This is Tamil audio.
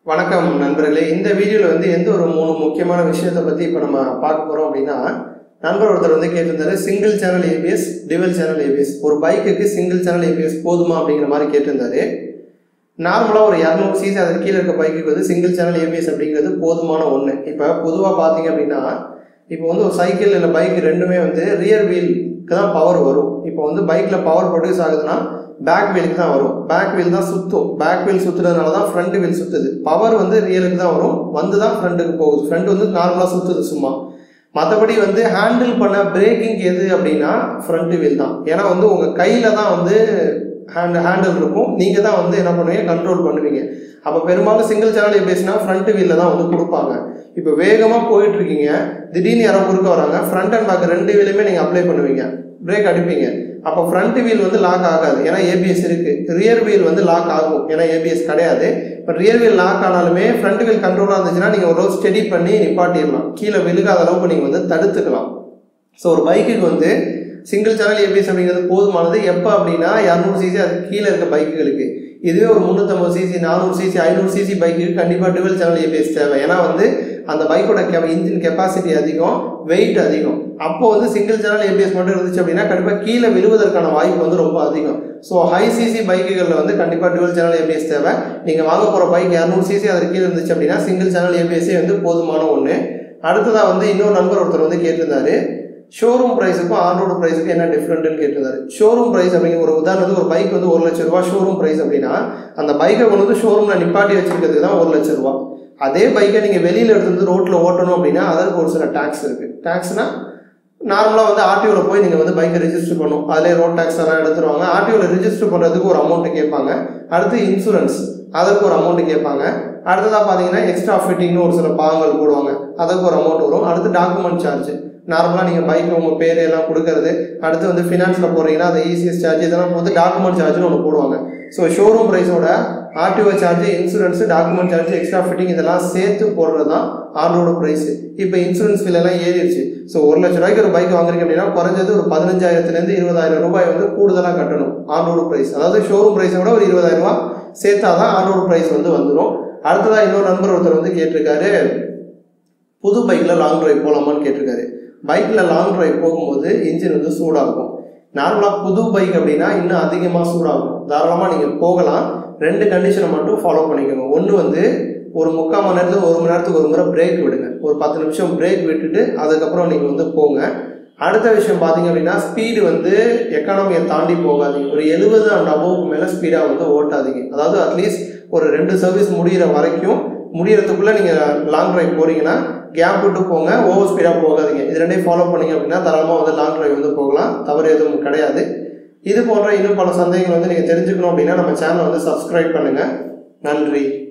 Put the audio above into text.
வணக்கம் நண்பர்களே இந்த வீடியோவில் வந்து எந்த ஒரு மூணு முக்கியமான விஷயத்தை பற்றி இப்போ நம்ம பார்க்க போகிறோம் அப்படின்னா நண்பர் ஒருத்தர் வந்து கேட்டிருந்தாரு single channel ABS dual channel ABS ஒரு பைக்குக்கு சிங்கிள் சேனல் ஏபிஎஸ் போதுமா அப்படிங்கிற மாதிரி கேட்டிருந்தாரு நார்மலாக ஒரு இரநூறு சிசி அதுக்கு கீழே இருக்க பைக்குக்கு வந்து சிங்கிள் சேனல் ஏபிஎஸ் அப்படிங்கிறது போதுமான ஒன்று இப்போ பொதுவாக பார்த்தீங்க அப்படின்னா இப்போ வந்து ஒரு சைக்கிள் இல்லை பைக் ரெண்டுமே வந்து ரியர் வீலுக்கு தான் பவர் வரும் இப்போ வந்து பைக்கில் பவர் ப்ரொடியூஸ் ஆகுதுன்னா பேக் வீலுக்கு தான் வரும் பேக் வீல் தான் சுற்றும் பேக் வீல் சுற்றுறதுனால தான் ஃப்ரண்ட் வீல் சுற்றுது பவர் வந்து ரியலுக்கு தான் வரும் வந்து தான் ஃப்ரண்ட்டுக்கு போகுது ஃப்ரண்ட் வந்து நார்மலாக சுற்றுது சும்மா மற்றபடி வந்து ஹேண்டில் பண்ண பிரேக்கிங் எது அப்படின்னா ஃப்ரண்ட் வீல் தான் ஏன்னா வந்து உங்கள் கையில் தான் வந்து ஹேண்ட் ஹேண்டில் இருக்கும் நீங்கள் தான் வந்து என்ன பண்ணுவீங்க கண்ட்ரோல் பண்ணுவீங்க அப்போ பெரும்பாலும் சிங்கிள் சேனல் ஏபிஎஸ்னா ஃப்ரண்ட் வீலில் தான் வந்து கொடுப்பாங்க இப்போ வேகமாக போயிட்டு இருக்கீங்க திடீர்னு யாரோ குறுக்க வராங்க ஃப்ரண்ட் அண்ட் பேக் ரெண்டு வீலுமே நீங்கள் அப்ளை பண்ணுவீங்க பிரேக் அடிப்பீங்க அப்போ ஃப்ரண்ட் வீல் வந்து லாக் ஆகாது ஏன்னா ஏபிஎஸ் இருக்கு ரியர் வீல் வந்து லாக் ஆகும் ஏன்னா ஏபிஎஸ் கிடையாது இப்போ ரியர் வீல் லாக் ஆனாலுமே ஃப்ரண்ட் வீல் கண்ட்ரோலாக இருந்துச்சுன்னா நீங்கள் ஒரு ஸ்டெடி பண்ணி நிப்பாட்டிடலாம் கீழே விழுகாத அளவுக்கு நீங்கள் வந்து தடுத்துக்கலாம் ஸோ ஒரு பைக்குக்கு வந்து சிங்கிள் சேனல் ஏபிஎஸ் அப்படிங்கிறது போதுமானது எப்போ அப்படின்னா இரநூறு சிசி அது கீழே இருக்க பைக்குகளுக்கு இதுவே ஒரு முந்நூற்றம்பது சிசி நானூறு சிசி ஐநூறு சிசி பைக்குக்கு கண்டிப்பாக டுவெல் சேனல் ஏபிஎஸ் தேவை ஏன்னா வந்து அந்த பைக்கோட கெ இன்ஜின் கெப்பாசிட்டி அதிகம் வெயிட் அதிகம் அப்போ வந்து சிங்கிள் சேனல் ஏபிஎஸ் மட்டும் இருந்துச்சு அப்படின்னா கண்டிப்பாக கீழே விழுவதற்கான வாய்ப்பு வந்து ரொம்ப அதிகம் ஸோ ஹை சிசி பைக்குகளில் வந்து கண்டிப்பாக டுவெல் சேனல் ஏபிஎஸ் தேவை நீங்கள் வாங்க போகிற பைக் இரநூறு சிசி அதற்கு கீழே இருந்துச்சு அப்படின்னா சிங்கிள் சேனல் ஏபிஎஸ்ஸே வந்து போதுமான ஒன்று அடுத்ததாக வந்து இன்னொரு நண்பர் ஒருத்தர் வந்து கேட்டிருந்தாரு ஷோரூம் ப்ரைஸுக்கும் ஆன்ரோடு ப்ரைஸுக்கும் என்ன டிஃப்ரெண்ட்னு கேட்டிருந்தாரு ஷோரூம் ப்ரைஸ் அப்படிங்கிற ஒரு உதாரணத்துக்கு ஒரு பைக் வந்து ஒரு லட்ச ரூபா ஷோரூம் ப்ரைஸ் அப்படின்னா அந்த பைக்கை கொண்டு வந்து ஷோரூமில் நிப்பாட்டி வச்சிருக்கிறதுக்கு தான் ஒரு லட்ச ரூபா அதே பைக்கை நீங்கள் வெளியில் எடுத்து வந்து ரோட்டில் ஓட்டணும் அப்படின்னா அதற்கு ஒரு சில டேக்ஸ் இருக்குது டேக்ஸ்னால் நார்மலாக வந்து ஆர்டிஓவில் போய் நீங்கள் வந்து பைக்கை ரெஜிஸ்டர் பண்ணும் அதிலே ரோட் டேக்ஸ் எல்லாம் எடுத்துருவாங்க ஆர்டிஓவில் ரெஜிஸ்டர் பண்ணுறதுக்கு ஒரு அமௌண்ட்டு கேட்பாங்க அடுத்து இன்சூரன்ஸ் அதற்கு ஒரு அமௌண்ட்டு கேட்பாங்க அடுத்ததாக பார்த்தீங்கன்னா எக்ஸ்ட்ரா ஃபிட்டிங்னு ஒரு சில பாகங்கள் போடுவாங்க அதுக்கு ஒரு அமௌண்ட் வரும் அடுத்து டாக்குமெண்ட் சார்ஜ் நார்மலாக நீங்கள் பைக் உங்கள் பேர் எல்லாம் கொடுக்கறது அடுத்து வந்து ஃபினான்ஸில் போடுறீங்கன்னா அந்த இசிஎஸ் சார்ஜ் இதெல்லாம் போட்டு டாக்குமெண்ட் சார்ஜ்னு ஒன்று போடுவாங்க ஸோ ஷோரூம் ப்ரைஸோட RTO charge insurance document charge extra fitting இதெல்லாம் சேர்த்து போடுறது தான் ஆன்ரோட ப்ரைஸ் இப்போ இன்சூரன்ஸ் பில் எல்லாம் ஏறிடுச்சு ஸோ ஒரு லட்ச ரூபாய்க்கு ஒரு பைக் வாங்குறீங்க அப்படின்னா குறைஞ்சது ஒரு பதினஞ்சாயிரத்துலேருந்து இருபதாயிரம் ரூபாய் வந்து கூடுதலாக கட்டணும் ஆன்ரோடு ப்ரைஸ் அதாவது ஷோரூம் ப்ரைஸை விட ஒரு இருபதாயிரம் ரூபாய் சேர்த்தா தான் ஆன்ரோடு ப்ரைஸ் வந்து வந்துடும் அடுத்ததாக இன்னொரு நண்பர் ஒருத்தர் வந்து கேட்டிருக்காரு புது பைக்கில் லாங் டிரைவ் போகலாமான்னு கேட்டிருக்காரு பைக்கில் லாங் டிரைவ் போகும்போது இன்ஜின் வந்து சூடாகும் நார்மலாக புது பைக் அப்படின்னா இன்னும் அதிகமாக சூடாகும் தாராளமாக நீங்கள் போகலாம் ரெண்டு கண்டிஷனை மட்டும் ஃபாலோ பண்ணிக்கோங்க ஒன்று வந்து ஒரு முக்கால் மணி நேரத்துக்கு ஒரு மணி நேரத்துக்கு ஒரு முறை பிரேக் விடுங்க ஒரு பத்து நிமிஷம் பிரேக் விட்டுட்டு அதுக்கப்புறம் நீங்கள் வந்து போங்க அடுத்த விஷயம் பார்த்தீங்க அப்படின்னா ஸ்பீடு வந்து எக்கானமியை தாண்டி போகாதீங்க ஒரு எழுபது அண்ட் அபோவுக்கு மேலே ஸ்பீடாக வந்து ஓட்டாதீங்க அதாவது அட்லீஸ்ட் ஒரு ரெண்டு சர்வீஸ் முடிகிற வரைக்கும் முடியறதுக்குள்ளே நீங்கள் லாங் டிரைவ் போகிறீங்கன்னா கேப் விட்டு போங்க ஓவர் ஸ்பீடாக போகாதீங்க இது ரெண்டையும் ஃபாலோ பண்ணீங்க அப்படின்னா தாராளமாக வந்து லாங் டிரைவ் வந்து போகலாம் தவறு எதுவும் கிடையாது இது போன்ற இன்னும் பல சந்தேகங்கள் வந்து நீங்கள் தெரிஞ்சுக்கணும் அப்படின்னா நம்ம சேனலை வந்து சப்ஸ்கிரைப் பண்ணுங்கள் நன்றி